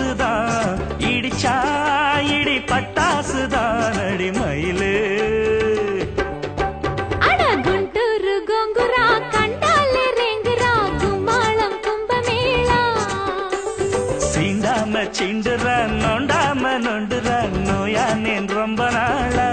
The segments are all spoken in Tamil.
பட்டாசுதான் இடிச்சா இடி பட்டாசுதான் அடி மயிலு அட குண்டூரு கொங்குரா கண்டாலே ரெங்குரா கும்மாளம் கும்பமேளா சீண்டாம சிண்டுற நொண்டாம நொண்டுற நோயானேன் ரொம்ப நாளா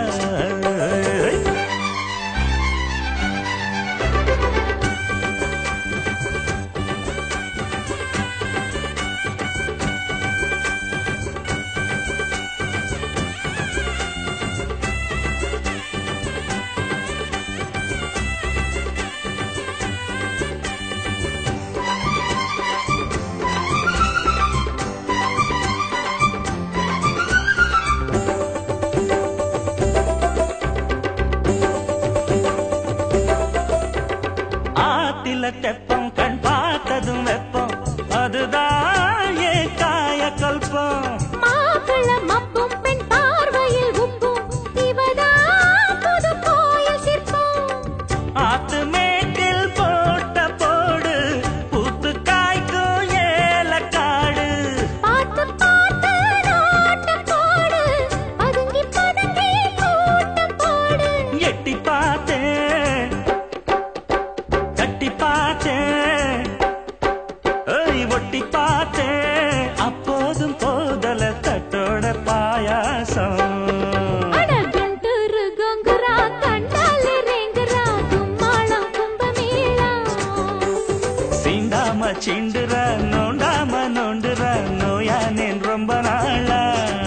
ஆத்தில தெப்பம் கண் பார்த்ததும் வெப்பம் அதுதான் ஏன் காய கல்பம் மாப்பிள மப்பும் பெண் பார்வையில் உப்பும் இவதான் புது கோயில் சிற்பம் ஆத்து மேட்டில் போட்ட போடு பூத்து காய்க்கும் ஏலக்காடு பார்த்து பார்த்து நோட்டம் போடு பதுங்கி பதுங்கி கூட்டம் போடு எட்டி பார்த்தேன் தட்டி பார்த்தேன் ஏய் ஒட்டி பார்த்தேன் அப்போதும் போதல தட்டோட பாயாசம் அட குண்டூரு கொங்குரா கண்டாலே ரெங்குரா கும்மாளம் கும்பமேளா சீண்டாம சிண்டுற நோண்டாம நோண்டுற நோயானேன் ரொம்ப நாளா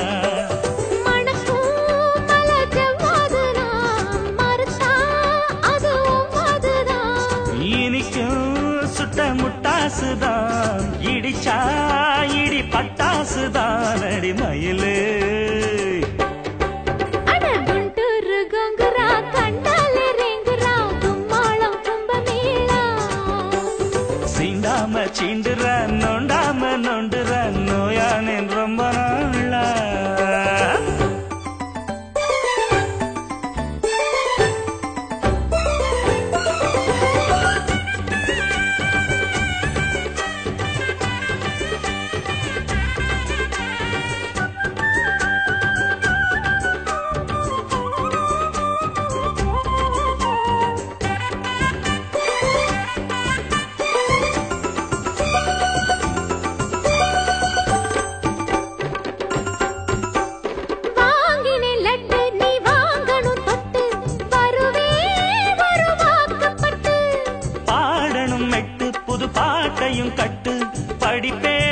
மணக்கும் மலஜவாதுதான் மறுத்தா அதுவும் அதுதான் இனிக்கும் சுட்ட முட்டாசுதான் இடிச்சா இடி பட்டாசுதான் அடி மயிலு அட குண்டூரு கொங்குரா கண்டாலே ரெங்குரா கும்மாளம் கும்பமேளா சீண்டாம சீண்டுற நோண்டாம நோண்டுற நோயானேன் ரொம்ப நாளா வாங்கினேன் லட்டு நீ வாங்கணும் தொட்டு வருவே வருவாக்கப்பட்டு பாடணும் மெட்டு புது பாட்டையும் கட்டு படிப்பே